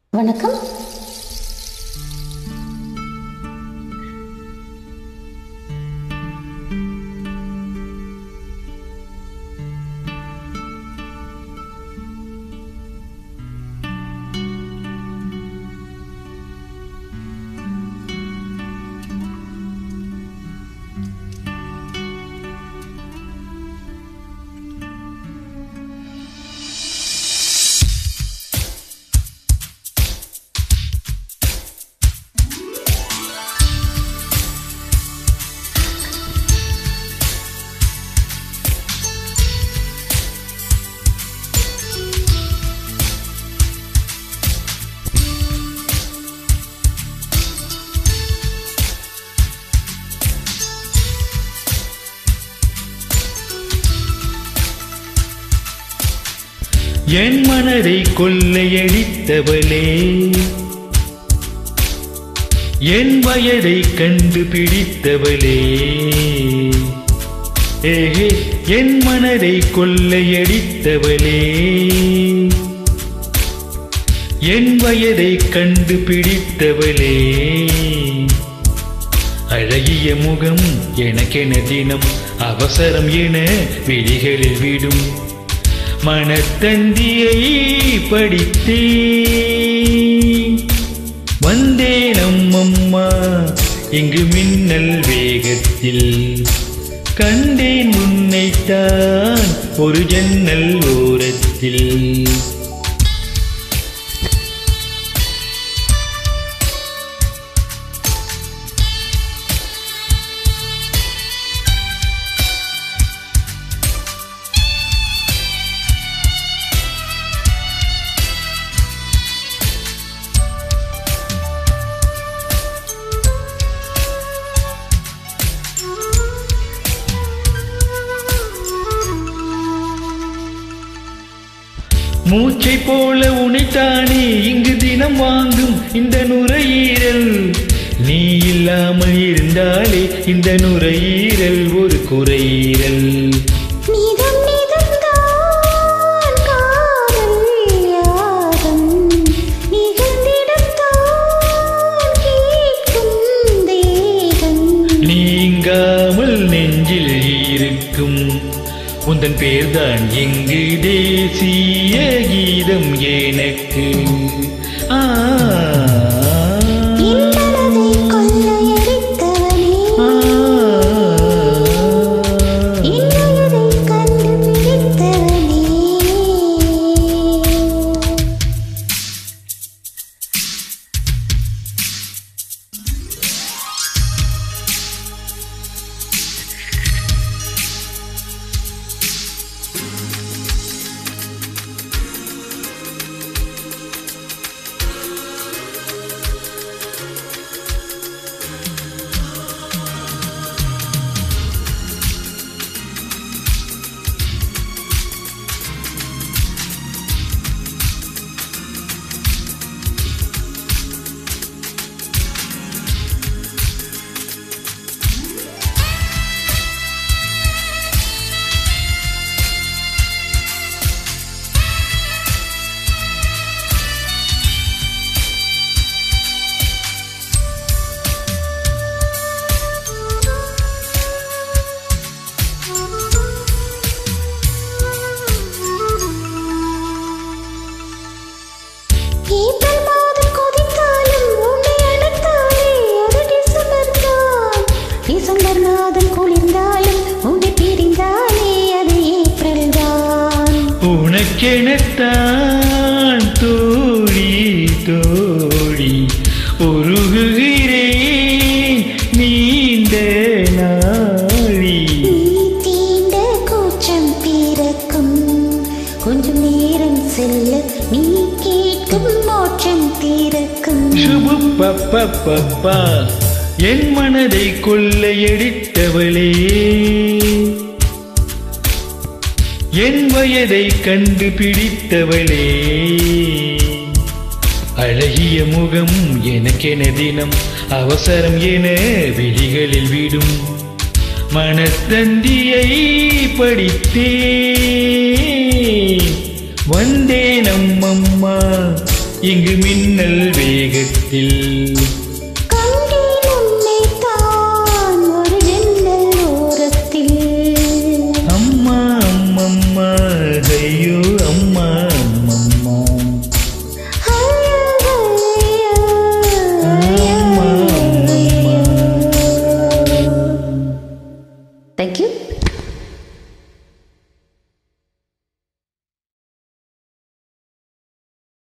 வணக்கம் என் மனதை கொள்ளையடித்தவளே என் வயதை கண்டுபிடித்தவளே ஏகே என் மனதை கொள்ளையடித்தவளே என் வயதை கண்டுபிடித்தவளே அழகிய முகம் எனக்கென தினம் அவசரம் என விழிகளில் விடும் மனத்தந்தியை படித்தே வந்தேன் அம்மம்மா இங்கு மின்னல் வேகத்தில் கண்டேன் உன்னைத்தான் ஒரு ஜன்னல் ஓரத்தில் மூச்சை போல உனைத்தானே இங்கு தினம் வாங்கும் இந்த நுரையீரல் நீ இல்லாமல் இருந்தாலே இந்த நுரையீரல் ஒரு குறையீரல் நீதம் நீதம்தான் காதல் யாகம் நிகழ்ந்திடத்தான் கேட்கும் தேகம் நீங்காமல் நெஞ்சில் இருக்கும் உந்தன் பேர்தான் எங்கு தேசிய கீதம் எனக்கு ஆ என் மனதை கொள்ளையடித்தவனே ஆ. என் வயதை கண்டுபிடித்தவனே ஏப்ரல் மாதம் கொதித்தாலும் உன்னை அணைத்தாலே அது டிசம்பர் தான் டிசம்பர் மாதம் குளிர்ந்தாலும் உன்னை பிரிந்தாலே அது ஏப்ரல் தான் உனக்கெனத்தான் தோழி தோழி உருகுகிறேன் நீண்ட நாளி நீ தீண்ட கூச்சம் பிறக்கும் கொஞ்சம் நேரம் செல்ல நீ கேட்கும் மோட்சம் திறக்கும் சுபு பப்பா பப்பா என் மனதை கொள்ளையடித்தவளே என் வயதை கண்டுபிடித்தவளே அழகிய முகம் எனக்கென தினம் அவசரம் என விழிகளில் விடும் மனத்தந்தியை படித்தே வந்தேன் அம்மம்மா இங்கு மின்னல் வேகத்தில் கண்டேன் உன்னைத்தான் ஒரு ஜன்னல் ஓரத்தில் அம்மா அம்மம்மா ஐயோ அம்மா அம்மம்மா அம்மா அம்மம்மா Thank you.